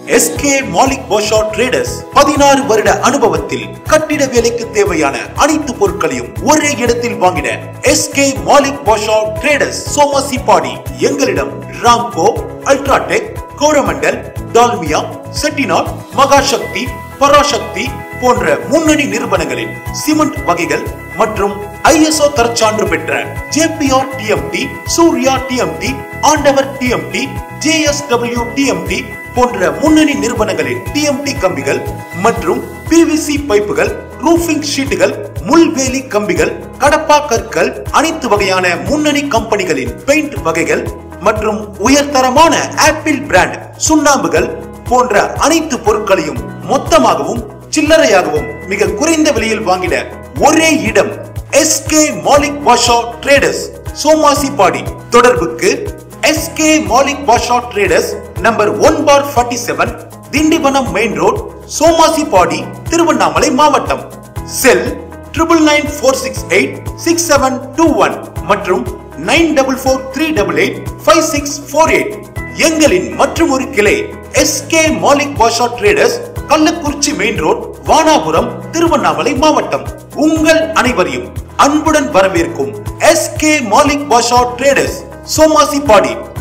SK Malik Basha traders பதினாறு வருட அனுபவத்தில் கட்டிட வேலைக்கு தேவையான அனைத்து பொருட்களையும் ஒரே இடத்தில் வாங்கிட எஸ்கே மாலிக் பாஷா ட்ரேடர்ஸ் சோமாசிப்பாடி எங்களிடம் ராம்கோ அல்ட்ராடெக் கோரமண்டல் டால்மியா செட்டிநாட் மகாசக்தி பராசக்தி போன்ற முன்னணி நிறுவனங்களின் சிமெண்ட் வகைகள் மற்றும் ஐஎஸ்ஓ தரச்சான்று பெற்ற JPR TMT Surya TMT Andavar TMT JSW TMT போன்ற முன்னணி நிறுவனங்களின் டிஎம்டி கம்பிகள் மற்றும் பிவிசி பைப்புகள் ரூஃபிங் ஷீட்டுகள் முள்வேலி கம்பிகள் கடப்பா கற்கள் அனைத்து வகையான முன்னணி கம்பெனிகளின் பெயிண்ட் வகைகள் மற்றும் உயர்தரமான ஆப்பிள் பிராண்ட் சுண்ணாம்புகள் போன்ற அனைத்து பொருட்களையும் மொத்தமாகவும் சில்லறையாகவும் மிக குறைந்த விலையில் வாங்கிட ஒரே இடம் எஸ்கே மாலிக் பாஷா ட்ரேடர்ஸ் சோமாசிப்பாடி தொடர்புக்கு SK Malik Basha traders number one four forty seven Tindivanam main road Somasipadi Tiruvannamalai மாவட்டம் cell triple nine four six eight six seven two one மற்றும் nine double four three double eight five six four eight எங்களின் மற்றும் ஒரு கிளை SK Malik Basha traders Kallakurichi main road Vanapuram Tiruvannamalai மாவட்டம் உங்கள் அனைவரையும் அன்புடன் வரவேற்கும் எஸ்கே மாலிக் பாஷா ட்ரேடர்ஸ் சோமாசிப்பாடி